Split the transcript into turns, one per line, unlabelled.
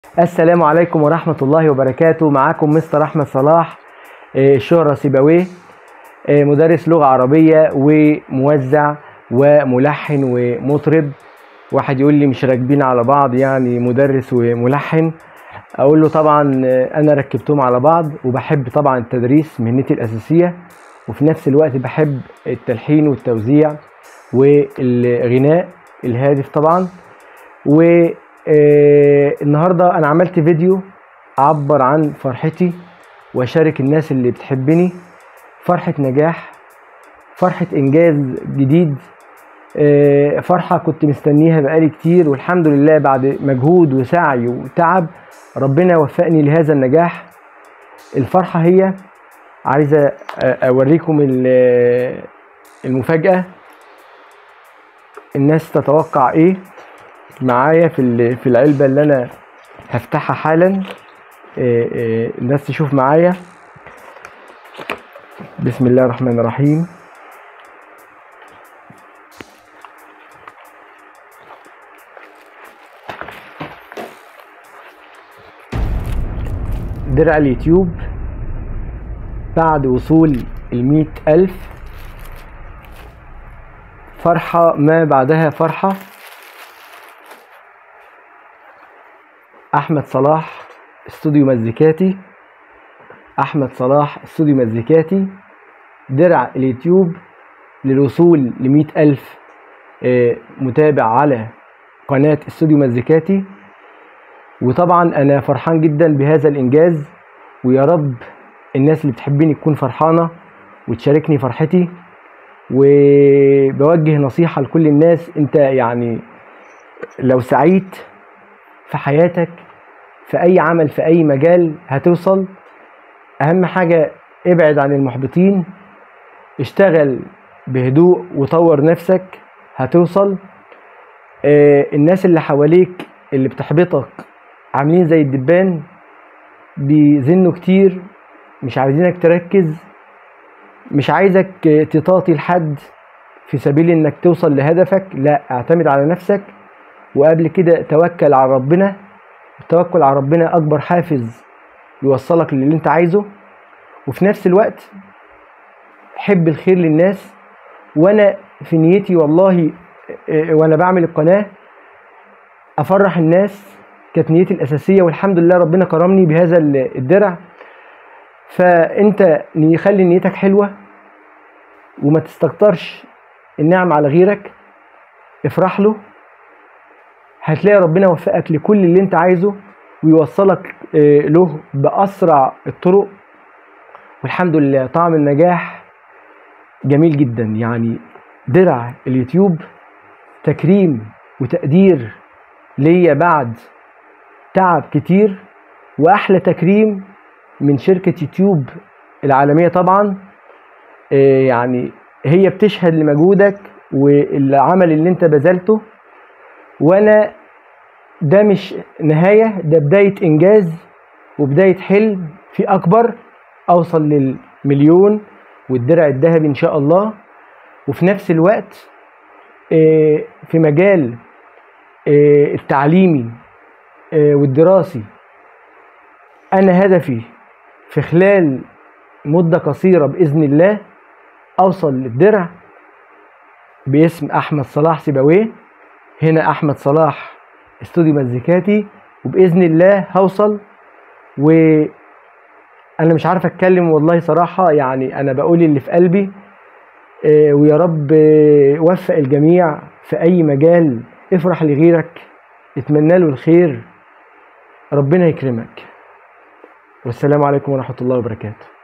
السلام عليكم ورحمة الله وبركاته معاكم مستر أحمد صلاح آه، شهرة سيبويه آه، مدرس لغة عربية وموزع وملحن ومطرب واحد يقول لي مش راكبين على بعض يعني مدرس وملحن اقول له طبعا آه، انا ركبتهم على بعض وبحب طبعا التدريس مهنتي الاساسيه وفي نفس الوقت بحب التلحين والتوزيع والغناء الهادف طبعا والنهارده انا عملت فيديو اعبر عن فرحتي واشارك الناس اللي بتحبني فرحه نجاح فرحه انجاز جديد آه، فرحه كنت مستنيها بقالي كتير والحمد لله بعد مجهود وسعي وتعب ربنا وفقني لهذا النجاح الفرحه هي عايزه أ- اوريكم ال- المفاجاه الناس تتوقع ايه معايا في ال- في العلبه اللي انا هفتحها حالا آه، آه، الناس تشوف معايا بسم الله الرحمن الرحيم درع اليوتيوب بعد وصول المية ألف فرحة ما بعدها فرحة أحمد صلاح استوديو مزيكاتي أحمد صلاح استوديو مزيكاتي درع اليوتيوب للوصول لمية ألف آه، متابع على قناة استوديو مزيكاتي وطبعا انا فرحان جدا بهذا الانجاز ويا رب الناس اللي بتحبني تكون فرحانه وتشاركني فرحتي وبوجه نصيحه لكل الناس انت يعني لو سعيت في حياتك في اي عمل في اي مجال هتوصل اهم حاجه ابعد عن المحبطين اشتغل بهدوء وطور نفسك هتوصل آه، الناس اللي حواليك اللي بتحبطك عاملين زي الدبان بيزنوا كتير مش عايزينك تركز مش عايزك تطاطي لحد في سبيل انك توصل لهدفك لا اعتمد على نفسك وقبل كده توكل على ربنا التوكل على ربنا اكبر حافز يوصلك للي انت عايزه وفي نفس الوقت حب الخير للناس وانا في نيتي والله آه، وانا بعمل القناه افرح الناس كانت نيتي الاساسيه والحمد لله ربنا كرمني بهذا ال- الدرع فانت ني- خلي نيتك حلوه وما تستكترش النعم على غيرك افرح له هتلاقي ربنا وفقك لكل اللي انت عايزه ويوصلك آه، له باسرع الطرق والحمد لله طعم النجاح جميل جدا يعني درع اليوتيوب تكريم وتقدير ليا بعد تعب كتير واحلى تكريم من شركه يوتيوب العالميه طبعا آه، يعني هي بتشهد لمجهودك والعمل اللي انت بذلته وانا ده مش نهايه ده بدايه انجاز وبدايه حلم في اكبر اوصل للمليون والدرع الذهبي ان شاء الله وفي نفس الوقت آه، في مجال آه، التعليمي آه، والدراسي انا هدفي في خلال مده قصيره باذن الله اوصل للدرع باسم احمد صلاح سيبويه هنا احمد صلاح استوديو مزيكاتي وباذن الله هوصل و انا مش عارف اتكلم والله صراحه يعني انا بقول اللي في قلبي آه، ويا رب آه، وفق الجميع في اي مجال افرح لغيرك اتمنى له الخير ربنا يكرمك والسلام عليكم ورحمه الله وبركاته